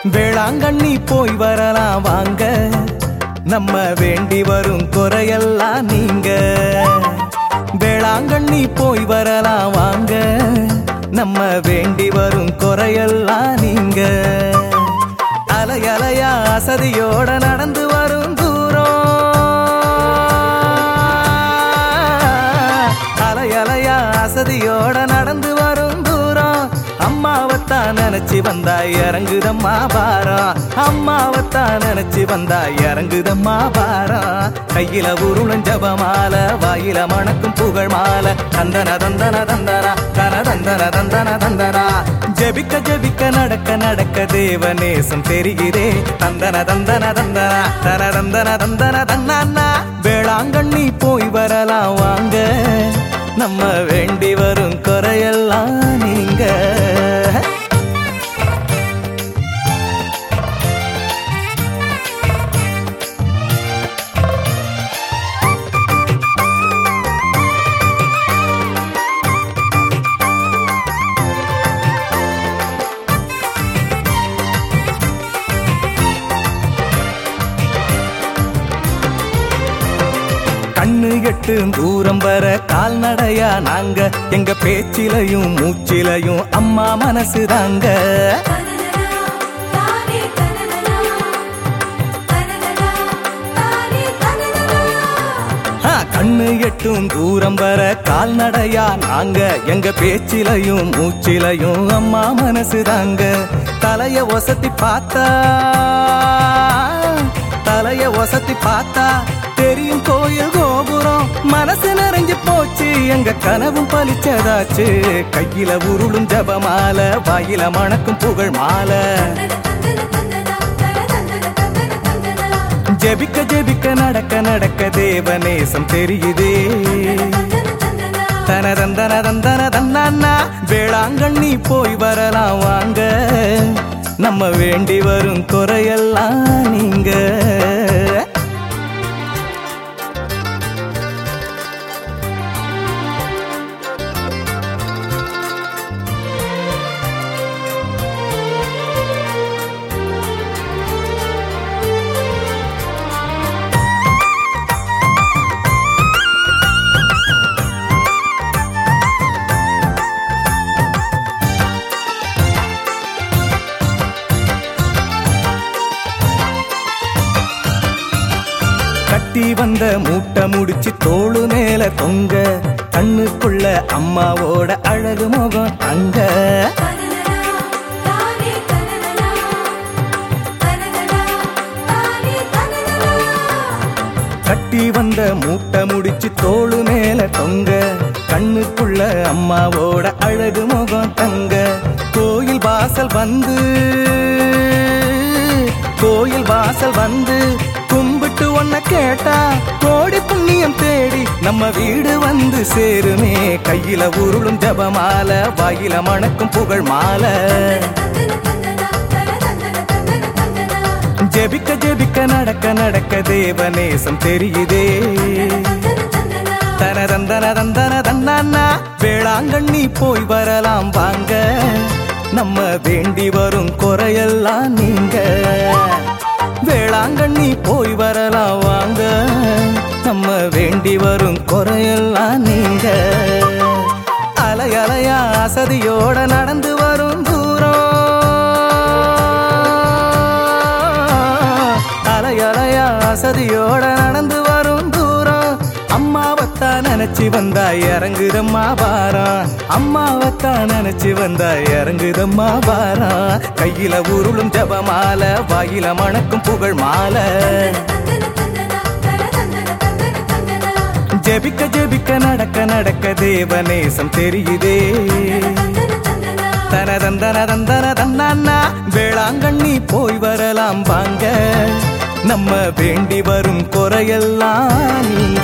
வேளாங்கண்ணி போய் வரலாம் வாங்க நம்ம வேண்டி வரும் குறையெல்லாம் நீங்க வேளாங்கண்ணி போய் வரலாம் வாங்க நம்ம வேண்டி வரும் குறையெல்லாம் நீங்க அலை அலையா அசதியோட நடந்து வரும் தூரம் அலை அலையா அசதியோட நடந்து வரும் தூரம் அம்மாவத்தான் நினைச்சு வந்தா இறங்குதம்மா பாரம் அம்மாவத்தான் நினைச்சு வந்தா இறங்குதம்மா பாரம் கையில உருளும் ஜபமால வாயில மணக்கும் புகழ் மாலை தந்தன தந்தன தந்தனா தன தந்தன தந்தன தந்தனா ஜெபிக்க ஜெபிக்க நடக்க நடக்க தேவநேசம் தெரிகிறே தந்தன தந்தன தந்தனா தன தந்தன தந்தன தன்னா வேளாங்கண்ணி போய் வரலாம் வாங்க நம்ம வேண்டி வரும் குறையெல்லாம் நீங்க கண்ணு எட்டு தூரம் வர கால்நடையா நாங்க எங்க பேச்சிலையும் மூச்சிலையும் அம்மா மனசு தாங்க தனனனா தானே தனனனா தனனனா தானே தனனனா ஆ, கண்ணு எட்டும் தூரம் வர கால்நடையா நாங்க எங்க பேச்சிலையும் மூச்சிலையும் அம்மா மனசு தாங்க தலைய ஒசத்தி பார்த்தா தலைய ஒசத்தி பார்த்தா தெரியும் கோயில் கோபுரம் மனசு நிறைஞ்சு போச்சு எங்க கனவும் பலிச்சதாச்சு கையில உருளும் ஜபமால வாயில மணக்கும் புகழ் மாலை தனன தனனா தனன தனன தனனா ஜெபிக்க ஜெபிக்க நடக்க நடக்க தேவநேசம் தெரியுதே தனனா தனதந்தன தந்தன தன்னா வேளாங்கண்ணி போய் வரலாம் வாங்க நம்ம வேண்டி வரும் குறையெல்லாம் நீங்க கட்டி வந்த மூட்டை முடிச்சு தோளு மேல தொங்க கண்ணுக்குள்ள அம்மாவோட அழகு முகம் அங்க தனனனா தானே தனனனா தனனனா தானே தனனனா கட்டி வந்த மூட்டை முடிச்சு தோளு மேல தொங்க கண்ணுக்குள்ள அம்மாவோட அழகு முகம் தங்க கோயில் வாசல் வந்து கோயில் வாசல் வந்து கும்பிட்டு ஒன்ன கேட்டா கோடி புண்ணியம் தேடி நம்ம வீடு வந்து சேருமே கையில உருளும் ஜபமால வாயில மணக்கும் புகழ் மாலை தனன தனனா தனன தனன தனனா ஜெபிக்க ஜெபிக்க நடக்க நடக்க தேவநேசம் தெரியுதே தனனா தனதந்தன தந்தன தன்னா வேளாங்கண்ணி போய் வரலாம் வாங்க நம்ம வேண்டி வரும் குறையெல்லாம் நீங்க வேளாங்கண்ணி போய் வரலாம் வாங்க நம்ம வேண்டி வரும் குறையெல்லாம் நீங்க அலை அலையா அசதியோட நடந்து வரும் தூரம் அலை அலையா அசதியோட நடந்து வரும் தூரம் அம்மாவத்தான் நினைச்சு வந்தா இறங்குதம்மா பாரம் அம்மாவத்தான் நினைச்சு வந்தா இறங்குதம்மா பாரம் கையில உருளும் ஜபமால வாயில மணக்கும் புகழ் மாலை தனன தனனா தனன தனன தனனா ஜெபிக்க ஜெபிக்க நடக்க நடக்க தேவநேசம் தெரியுதே தனனா தனதந்தன தந்தன தன்னா வேளாங்கண்ணி போய் வரலாம் வாங்க நம்ம வேண்டி வரும் குறையெல்லாம் நீங்க